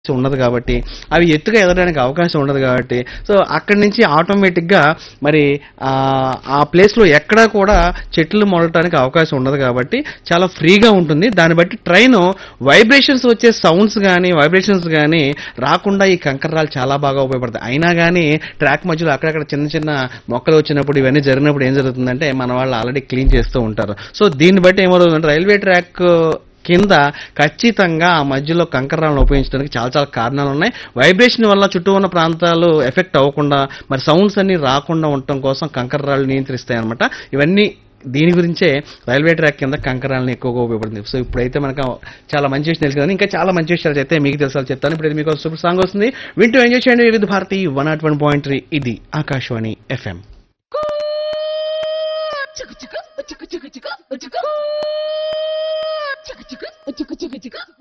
ఉండదు కాబట్టి అవి ఎత్తుగా ఎదగడానికి అవకాశం ఉండదు కాబట్టి సో అక్కడి నుంచి ఆటోమేటిక్గా మరి ఆ, ఆ ప్లేస్లో ఎక్కడా కూడా చెట్లు మొలటానికి అవకాశం ఉండదు కాబట్టి చాలా ఫ్రీగా ఉంటుంది దాన్ని బట్టి ట్రైన్ వైబ్రేషన్స్ వచ్చే సౌండ్స్ కానీ వైబ్రేషన్స్ కానీ రాకుండా ఈ కంకర్రాలు చాలా బాగా ఉపయోగపడతాయి అయినా కానీ ట్రాక్ మధ్యలో అక్కడక్కడ చిన్న చిన్న మొక్కలు వచ్చినప్పుడు ఇవన్నీ జరిగినప్పుడు ఏం జరుగుతుందంటే మన వాళ్ళు ఆల్రెడీ క్లీన్ చేస్తూ ఉంటారు సో దీన్ని బట్టి ఏమవుతుందంటే రైల్వే ట్రాక్ కింద ఖచ్చితంగా ఆ మధ్యలో కంకర్రాలను ఉపయోగించడానికి చాలా చాలా కారణాలు ఉన్నాయి వైబ్రేషన్ వల్ల చుట్టూ ఉన్న ప్రాంతాలు ఎఫెక్ట్ అవ్వకుండా మరి సౌండ్స్ అన్ని రాకుండా ఉండటం కోసం కంకర్రాలు నియంత్రిస్తాయి అనమాట ఇవన్నీ దీని గురించే రైల్వే ట్రాక్ కింద కంకరాలను ఎక్కువగా ఉపయోగపడుతుంది సో ఇప్పుడైతే మనకు చాలా మంచి విషయం తెలుసు కదా ఇంకా చాలా మంచి విషయాలు చెప్తే మీకు తెలుసాలి చెప్తాను ఇప్పుడు మీకు ఒక సూపర్ సాంగ్ వస్తుంది వింటూ ఎంజాయ్ చేయండి Vividh Bharati one nought one point three ఇది ఆకాశవాణి ఎఫ్ఎం చిక్కు చిక్కు చిక్కు చిక్కు చిక్కు చిక్కు చిక్కు చిక్కు చిక్కు చిక్కు చిక్కు